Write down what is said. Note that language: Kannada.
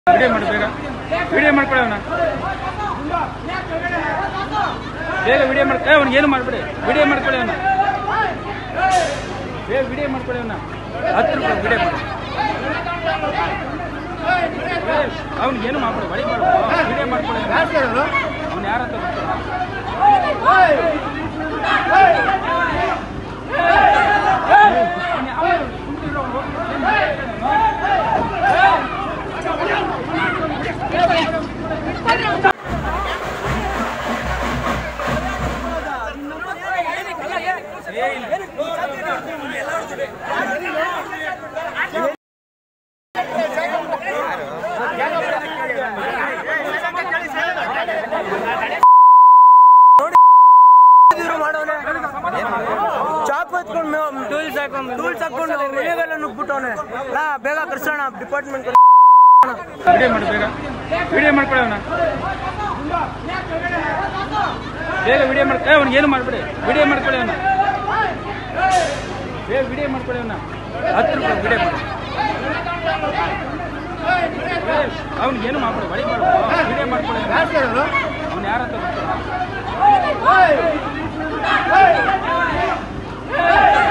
ವಿಡಿಯೋ ಮಾಡಿ ಬೇಗ ವಿಡಿಯೋ ಮಾಡ್ಕೊಳ್ಳಿ ಅವನ ಬೇಗ ವಿಡಿಯೋ ಮಾಡ್ಕೊಳ್ಳಿ ಅವ್ನಿಗೆ ಏನು ಮಾಡ್ಬೇಡಿ ವಿಡಿಯೋ ಮಾಡ್ಕೊಳ್ಳಿ ಅವನ ಬೇಗ ವಿಡಿಯೋ ಮಾಡ್ಕೊಳ್ಳಿ ಅವನ ಹತ್ತು ರೂಪಾಯಿ ವಿಡಿಯೋ ಮಾಡಿ ಅವ್ನಿಗೆ ಏನು ಮಾಡ್ಬೇಡಿ ಬಳಿ ಮಾಡ್ಬೇಡಿ ವಿಡಿಯೋ ಮಾಡ್ಕೊಳ್ಳಿ ಅವ್ನು ಯಾರಂತ ಗೊತ್ತಿಲ್ಲ ಅವ್ನು ಯಾವ- ಸುಮ್ನಿರು ಅವ್ನು ಹೋಗ್ಲಿ. ಚಾಕು ಎತ್ಕೊಂಡು ಟೂಲ್ಸ್ ಹಾಕೊಂಡು ಟೂಲ್ಸ್ ಹಾಕೊಂಡು ಮನೆಗೆಲ್ಲ ನುಗ್ಬಿಟ್ಟವನೆ ಲಾ ಬೇಗ ಕರ್ಸೋಣ ಡಿಪಾರ್ಟ್ಮೆಂಟ್ ವಿಡಿಯೋ ಮಾಡಿ ಬೇಗ ವಿಡಿಯೋ ಮಾಡ್ಕೊಳ್ಳಿ ಅವನ ಬೇಗ ವಿಡಿಯೋ ಮಾಡ್ಕೊಳ್ಳಿ ಅವ್ನಿಗೆ ಏನು ಮಾಡ್ಬೇಡಿ ವಿಡಿಯೋ ಮಾಡ್ಕೊಳ್ಳಿ ಅವನ ಬೇಗ ವಿಡಿಯೋ ಮಾಡ್ಕೊಳ್ಳಿ ಅವನ ಹತ್ತು ರೂಪಾಯಿ ವಿಡಿಯೋ ಮಾಡಿ ಅವ್ನಿಗೆ ಏನು ಮಾಡ್ಬೇಡಿ ಬಳಿ ಮಾಡ್ಬೇಡಿ ವಿಡಿಯೋ ಮಾಡ್ಕೊಳ್ಳಿ ಅವ್ನು ಯಾರಂತ ಗೊತ್ತಿಲ್ಲ